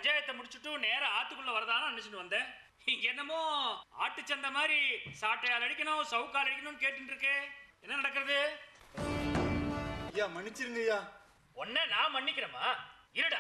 பஞ்சாயத்தை முடிச்சுட்டு நேரா ஆத்துக்குள்ள வரதான்னு நினைச்சிட்டு வந்தேன் இங்க என்னமோ ஆட்டுச்சந்தை மாதிரி சாட்டையால் அடிக்கணும் சவுக்கால் அடிக்கணும்னு கேட்டுட்டு இருக்கே என்ன நடக்கிறது ஐயா மன்னிச்சிருங்க ஐயா உன்னை நான் மன்னிக்கிறேமா இருடா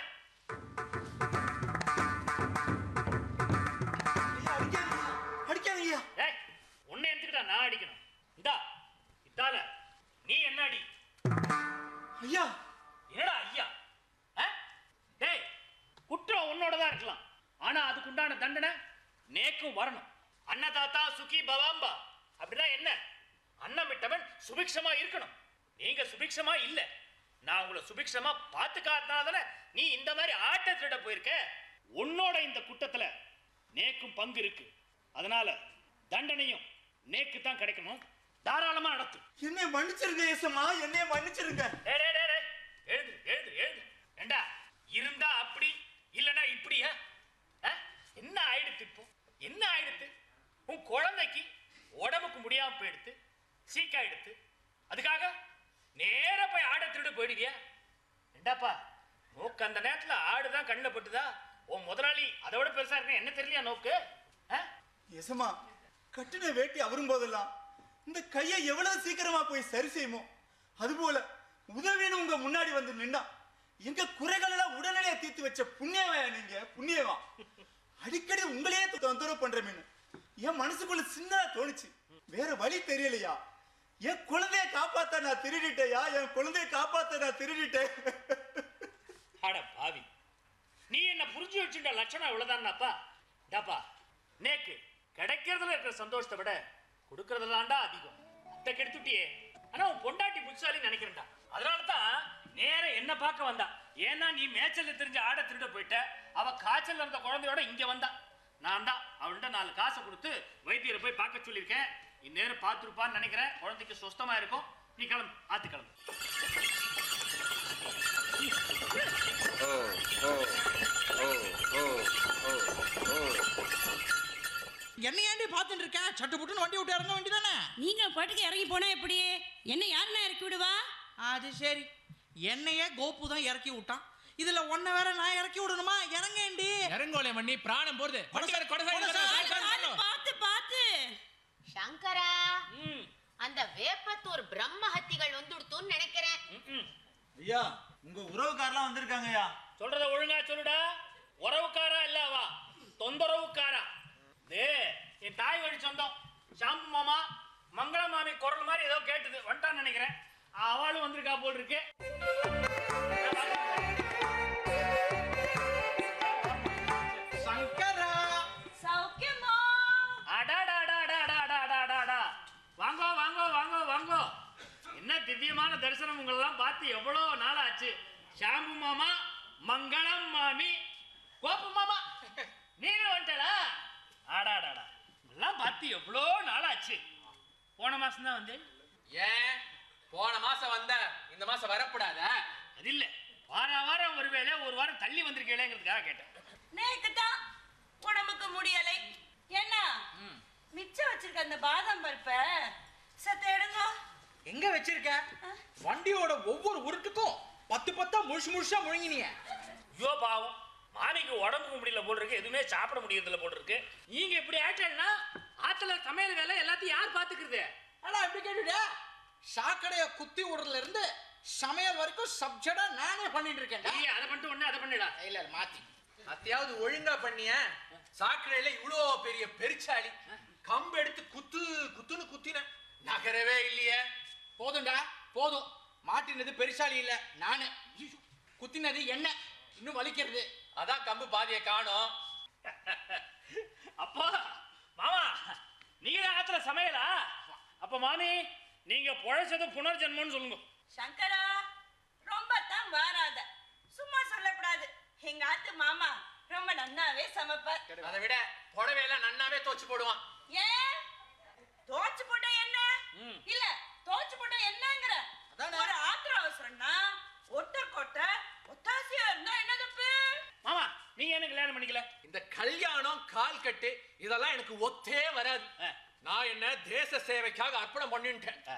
ஐயா அடிக்காதீங்க அடிக்காதீங்க ஐயா ஏய் உன்னை எடுத்துக்கிட்டா நான் அடிக்கணும் இந்தா இதால நீ என்ன அடி ஐயா என்னடா ஐயா ஆ? டேய் குற்றம் உன்னோட தான் இருக்கலாம் ஆனா அதுக்கு உண்டான தண்டனை நேக்கும் வரணும் அன்னதாத்தா சுகி பவாம்பா அப்படின்னா என்ன அன்னம் விட்டவன் சுபிக்ஷமா இருக்கணும் நீங்க சுபிக்ஷமா இல்ல நான் உங்களை சுபிக்ஷமா பார்த்துக்காதனால தானே நீ இந்த மாதிரி ஆட்டை திருட போயிருக்க உன்னோட இந்த குற்றத்துல நேக்கும் பங்கு இருக்கு அதனால தண்டனையும் நேக்கு தான் கிடைக்கணும் தாராளமா நடத்து என்னை மன்னிச்சிருங்க ஏசம்மா என்னை மன்னிச்சிருங்க டேய், டேய், டேய், டேய். எழுது எழுது எழுது ஏண்டா இருந்தா அப்படி இல்லனா இப்படியா ஆ? என்ன ஆயிடுத்து இப்போ என்ன ஆயிடுத்து உன் குழந்தைக்கு உடம்புக்கு முடியாம போயிடுத்து சீக்காயிடுத்து அதுக்காக நேரா போய் ஆடை திருட போயிடுவியா ஏண்டாப்பா நோக்கு அந்த நேரத்துல ஆடு தான் கண்ணில் பட்டுதா உன் முதலாளி அதை விட பெருசா இருக்க என்ன தெரியலையா நோக்கு ஆ? ஏசம்மா கட்டின வேட்டி அவரும் போதெல்லாம் இந்த கையை எவ்வளவு சீக்கிரமா போய் சரி செய்யுமோ அதுபோல உதவின்னு உங்க முன்னாடி வந்து நின்னா எங்க குறைகள் எல்லாம் உடனடியா தீர்த்து வச்ச புண்ணியவா நீங்க புண்ணியவா அடிக்கடி உங்களையே தொ- தொந்தரவு பண்ற மீன் என் மனசுக்குள்ள சின்னதா தோணுச்சு வேற வழி தெரியலையா என் குழந்தைய காப்பாத்த நான் திருடிட்டேயா என் குழந்தைய காப்பாத்த நான் திருடிட்டேன் அட பாவி நீ என்ன புரிஞ்சு வச்சுட்ட லட்சணம் இவ்வளவுதான்னாப்பா டாப்பா நேக்கு கிடைக்கிறதுல இருக்கிற சந்தோஷத்தை விட கொடுக்கறதுலாண்டா அதிகம் அத்தை கெடுத்துட்டியே ஆனா உன் பொண்டாட்டி புட்சாலின்னு நினைக்கிறேன்டா அதனால தான் நேர என்ன பார்க்க வந்தா ஏன்னா நீ மேய்ச்சல்ல தெரிஞ்ச ஆடை திருட போயிட்ட அவ காய்ச்சல் இருந்த குழந்தையோட இங்க வந்தா நான் தான் அவள்கிட்ட நாலு காசை கொடுத்து வைத்தியரை போய் பார்க்க சொல்லியிருக்கேன் இந்நேரம் பார்த்துருப்பான்னு நினைக்கிறேன் குழந்தைக்கு சுஸ்தமா இருக்கும் நீ கிளம்பு ஆத்து கிளம்பு என்ன ஏண்டி பார்த்துட்டு இருக்க சட்டு புட்டுன்னு வண்டி விட்டு இறங்க வேண்டியதானே நீங்க பாட்டுக்கு இறங்கி போனா எப்படி என்ன யாருன்னா இறக்கி விடுவா அது சரி என்னையே கோப்பு தான் இறக்கி விட்டான் இதுல ஒன்ன வேற நான் இறக்கி விடணுமா இறங்கேண்டி இறங்கோலே மண்ணி பிராணம் போறது வண்டிக்கார கொடை கொடை சாய் சாய், சாய் பாத்து, பார்த்து பார்த்து சங்கரா ம் அந்த வேப்பத்தூர் பிரம்மஹத்திகள் வந்துடுத்துன்னு நினைக்கிறேன் ம், ம் ஐயா உங்க உறவுக்காரெல்லாம் வந்திருக்காங்க ஐயா சொல்றத ஒழுங்கா சொல்லுடா உறவுக்காரா இல்ல அவா தொந்தரவுக்காரா டே என் தாய் வழி சொந்தம் ஷாம்பு மாமா மங்கள மாமி குரல் மாதிரி ஏதோ கேட்டுது வந்துட்டான்னு நினைக்கிறேன் அவளும் வந்திருக்கா போல் இருக்கு சங்கரா சௌக்கியமா அடாடாடாடாடாடாடாடா வாங்கோ வாங்கோ வாங்கோ வாங்கோ என்ன திவ்யமான தரிசனம் உங்களெல்லாம் பார்த்து எவ்வளோ நாள் ஆச்சு ஷாம்பு மாமா மங்களம் மாமி கோப்பு மாமா நீங்க வந்துட்டா ஆடாடாடா எல்லாம் பார்த்து எவ்வளோ நாள் ஆச்சு போன மாசம் தான் வந்து ஏன் போன மாசம் வந்த இந்த மாசம் வரக்கூடாத அது இல்ல வார வாரம் ஒருவேளை ஒரு வாரம் தள்ளி வந்திருக்கேங்கிறதுக்காக கேட்டேன் நேக்கு தான் உடம்புக்கு முடியலை என்ன மிச்சம் வச்சிருக்க அந்த பாதாம் பருப்ப சத்த எடுங்க எங்க வச்சிருக்க வண்டியோட ஒவ்வொரு உருட்டுக்கும் பத்து பத்தா முழுசு முழுசா முழுங்கினிய ஐயோ பாவம் மாமிக்கு உடம்புக்கு முடியல போல் இருக்கு எதுவுமே சாப்பிட முடியறதில்ல போல் இருக்கு நீங்க இப்படி ஆயிட்டா ஆத்துல சமையல் வேலை எல்லாத்தையும் யார் பாத்துக்கிறது ஆனா எப்படி கேட்டுட சாக்கடைய குத்தி விடுறதுல இருந்து சமையல் வரைக்கும் சப்ஜெக்டா நானே பண்ணிட்டு இருக்கேன் இல்லையா அதை பண்ணிட்டு ஒண்ணு அதை பண்ணிடா இல்ல இல்ல, மாத்தி அத்தையாவது ஒழுங்கா பண்ணிய சாக்கடையில இவ்வளோ பெரிய பெருச்சாளி கம்பு எடுத்து குத்து குத்துன்னு குத்தின நகரவே இல்லையே போதும்டா போதும் மாட்டினது பெருசாலி இல்ல நானு குத்தினது என்ன இன்னும் வலிக்கிறது அதான் கம்பு பாதியை காணோம் அப்பா மாமா நீங்க தான் ஆத்துல சமையலா அப்ப மாமி நீங்க பொழைச்சது புனர்ஜென்மம்னு சொல்லுங்க சங்கரா ரொம்ப தான் வாராத சும்மா சொல்லக்கூடாது எங்க ஆத்து மாமா ரொம்ப நன்னாவே சமைப்பார் அதை விட புடவையெல்லாம் நன்னாவே தோச்சு போடுவான் ஏன் தோச்சு போட்டா என்ன ம். இல்ல தோச்சு போட்டா என்னங்கிற அதானே. ஒரு ஆத்திர அவசரம்னா ஒட்ட கொட்ட ஒத்தாசியா இருந்தா என்ன தப்பு மாமா நீங்க என்ன கல்யாணம் பண்ணிக்கல இந்த கல்யாணம் கால் கட்டு இதெல்லாம் எனக்கு ஒத்தே வராது ஆ. நான் என்ன தேச சேவைக்காக அர்ப்பணம் பண்ணிட்டேன்